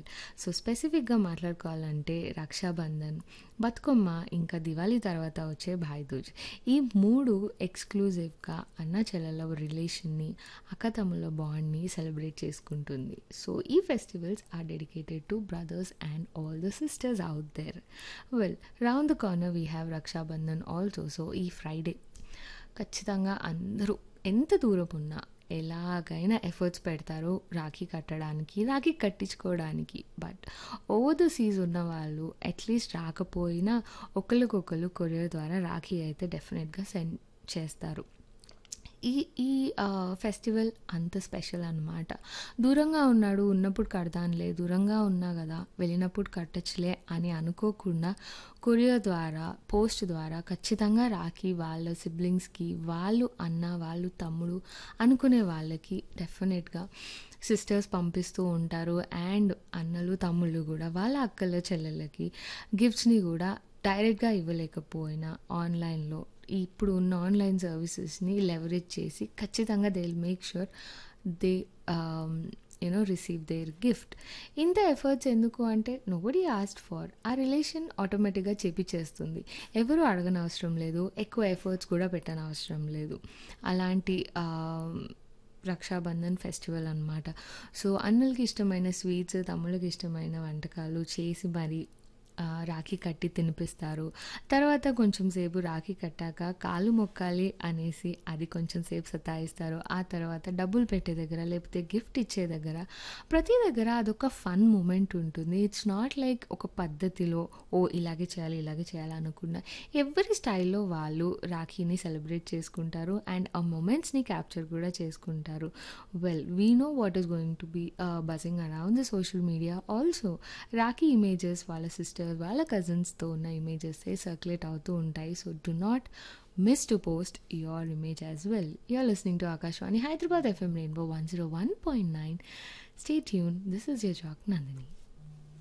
So స్పెసిఫిక్‌గా మాట్లాడుకోవాలంటే రక్షాబంధన్, బతుకమ్మ ఇంకా దివాళీ తర్వాత వచ్చే భాయ్‌దూజ్. ఈ 3 ఎక్స్‌క్లూజివ్‌గా అన్న చెల్లెళ్ళ రిలేషన్‌ని, అక్కతమ్ముళ్ళ బాండ్‌ని సెలబ్రేట్ చేసుకుంటుంది. సో ఈ festivals are dedicated to brothers and all the sisters out there. Well round the corner we have Rakshabandhan also. So ఈ ఫ్రైడే ఖచ్చితంగా అందరూ ఎంత దూరమున్నా ఎలాగైనా ఎఫర్ట్స్ పెడతారు రాఖీ కట్టడానికి, రాఖీ కట్టించుకోవడానికి. బట్ ఓవర్ ద సీస్ ఉన్నవాళ్ళు అట్‌లీస్ట్ రాకపోయినా ఒకళ్ళకొకళ్ళు కొరియర్ ద్వారా రాఖీ అయితే డెఫినెట్‌గా సెండ్ చేస్తారు. ఈ ఈ ఆహ్, ఫెస్టివల్ అంత స్పెషల్ అనమాట. దూరంగా ఉన్నాడు ఉన్నప్పుడు కడతానులే, దూరంగా ఉన్నా గదా! వెళ్ళినప్పుడు కట్టొచ్చులే అని అనుకోకుండా కొరియర్ ద్వారా, పోస్ట్ ద్వారా ఖచ్చితంగా రాఖీ వాళ్ళ సిబ్లింగ్స్‌కి, వాళ్ళు అన్న, వాళ్ళు తమ్ముడు అనుకునే వాళ్ళకి డెఫినెట్‌గా సిస్టర్స్ పంపిస్తూ ఉంటారు. అండ్ అన్నలు, తమ్ముళ్ళు గూడా వాళ్ళ అక్కల, చెల్లెళ్ళకి గిఫ్ట్స్‌ని గూడా డైరెక్ట్‌గా ఇవ్వలేకపోయినా ఆన్‌లైన్‌లో ఇప్పుడు ఉన్న ఆన్‌లైన్ సర్వీసెస్‌ని లెవరేజ్ చేసి ఖచ్చితంగా they will make sure they ah, you know receive their gift. ఇంత ఎఫర్ట్స్ ఎందుకు అంటే నోబడీ ఆస్క్డ్ ఫర్. ఆ రిలేషన్ ఆటోమేటిక్‌గా చేపిచ్చేస్తుంది. ఎవరు అడగనవసరం లేదు. ఎక్కువ ఎఫర్ట్స్ కూడా పెట్టనవసరం లేదు. అలాంటి ఆహ్, రక్షాబంధన్ ఫెస్టివల్ అనమాట. సో అన్నలకి ఇష్టమైన స్వీట్స్, తమ్ముళ్ళకి ఇష్టమైన వంటకాలు చేసి మరి ఆహ్, రాఖీ కట్టి తినిపిస్తారు. తర్వాత కొంచెం సేపు రాఖీ కట్టాక కాళ్ళు మొక్కాలి అనేసి అది కొంచెం సేపు సతాయిస్తారు. ఆ తర్వాత డబ్బులు పెట్టే దగ్గర లేకపోతే గిఫ్ట్ ఇచ్చే దగ్గర ప్రతి దగ్గర అదొక ఫన్ మూమెంట్ ఉంటుంది. ఇట్స్ నాట్ లైక్ ఒక పద్ధతిలో ఓహ్! ఇలాగే చేయాలి, ఇలాగే చేయాలి అనకుండా ఎవరి స్టైల్‌లో వాళ్ళు రాఖీని సెలబ్రేట్ చేసుకుంటారు. అండ్ ఆ మొమెంట్స్‌ని క్యాప్చర్ కూడా చేసుకుంటారు. Well we know what is going to be ah, buzzing around the social media also. Rakhi images వాళ్ళ సిస్టర్, వాళ్ళ కజిన్స్‌తో ఉన్న ఇమేజెసే సర్క్యులేట్ అవుతూ ఉంటాయి. So do not miss to post your image as well. You are listening to Akashvani Hyderabad FM rainbow 101.9. Stay tuned. This is your jock Nandini.